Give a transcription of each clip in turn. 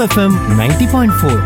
FM ninety point four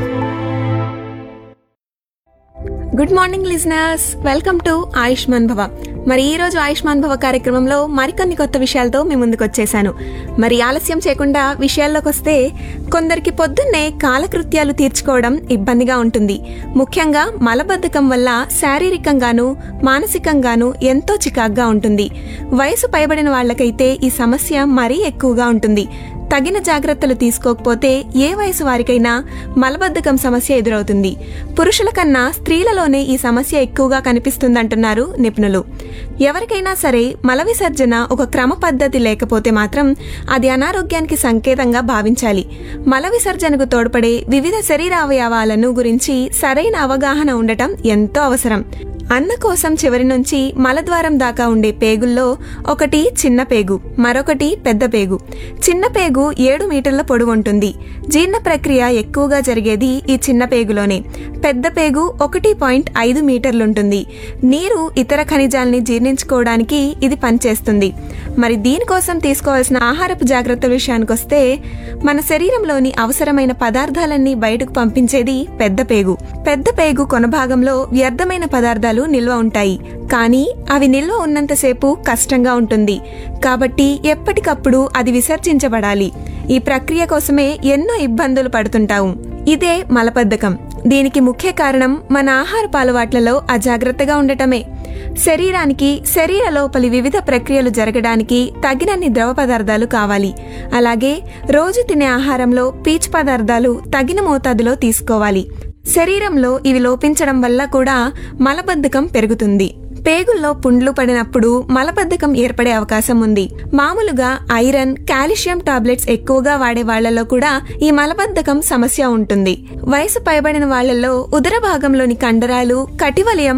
good morning listeners welcome to Ayushman Bhava మరి ఈ రోజు ఆయుష్మాన్ భవ కార్యక్రమంలో మరికొన్ని కొత్త విషయాలతో మీ ముందుకు వచ్చేసాను మరి ఆలస్యం చేయకుండా విషయాల్లోకి వస్తే కొందరికి పొద్దున్నే కాలకృత్యాలు తీర్చుకోవడం ఇబ్బందిగా ఉంటుంది ముఖ్యంగా మలబద్ధకం వల్ల శారీరకంగాను మానసికంగాను ఎంతో చికాగ్గా ఉంటుంది వయసు పైబడిన వాళ్ళకైతే ఈ సమస్య మరీ ఎక్కువగా ఉంటుంది తగిన జాగ్రత్తలు తీసుకోకపోతే ఏ వయసు వారికైనా మలబద్ధకం సమస్య ఎదురవుతుంది పురుషుల కన్నా స్త్రీలలోనే ఈ సమస్య ఎక్కువగా కనిపిస్తుందంటున్నారు నిపుణులు ఎవరికైనా సరే మల విసర్జన ఒక క్రమ పద్ధతి లేకపోతే మాత్రం అది అనారోగ్యానికి సంకేతంగా భావించాలి మల విసర్జనకు తోడ్పడే వివిధ శరీర అవయవాలను గురించి సరైన అవగాహన ఉండటం ఎంతో అవసరం అన్న కోసం చివరి నుంచి మలద్వారం దాకా ఉండే పేగుల్లో ఒకటి చిన్న పేగు మరొకటి పెద్ద పేగు చిన్న పేగు ఏడు మీటర్ల పొడవు ఉంటుంది జీర్ణ ప్రక్రియ ఎక్కువగా జరిగేది ఈ చిన్న పేగులోనే పెద్ద పేగు ఒకటి పాయింట్ ఐదు మీటర్లుంటుంది నీరు ఇతర ఖనిజాల్ని జీర్ణించుకోవడానికి ఇది పనిచేస్తుంది మరి దీనికోసం తీసుకోవాల్సిన ఆహారపు జాగ్రత్తల విషయానికొస్తే మన శరీరంలోని అవసరమైన పదార్థాలన్నీ బయటకు పంపించేది పెద్ద పేగు పెద్ద పేగు కొన భాగంలో వ్యర్థమైన పదార్థాలు నిల్వ ఉంటాయి కానీ అవి నిల్వ ఉన్నంతసేపు కష్టంగా ఉంటుంది కాబట్టి ఎప్పటికప్పుడు అది విసర్జించబడాలి ఈ ప్రక్రియ కోసమే ఎన్నో ఇబ్బందులు పడుతుంటాము ఇదే మలబద్ధకం దీనికి ముఖ్య కారణం మన ఆహారపు అలవాట్లలో అజాగ్రత్తగా ఉండటమే శరీరానికి శరీర లోపలి వివిధ ప్రక్రియలు జరగడానికి తగినన్ని ద్రవ పదార్థాలు కావాలి అలాగే రోజు తినే ఆహారంలో పీచు పదార్థాలు తగిన మోతాదులో తీసుకోవాలి శరీరంలో ఇవి లోపించడం వల్ల కూడా మలబద్ధకం పెరుగుతుంది పేగుల్లో పుండ్లు పడినప్పుడు మలబద్ధకం ఏర్పడే అవకాశం ఉంది మామూలుగా ఐరన్ కాల్షియం టాబ్లెట్స్ ఎక్కువగా వాడే వాళ్లలో కూడా ఈ మలబద్ధకం సమస్య ఉంటుంది వయసు పైబడిన వాళ్లలో ఉదర భాగంలోని కండరాలు కటివలయం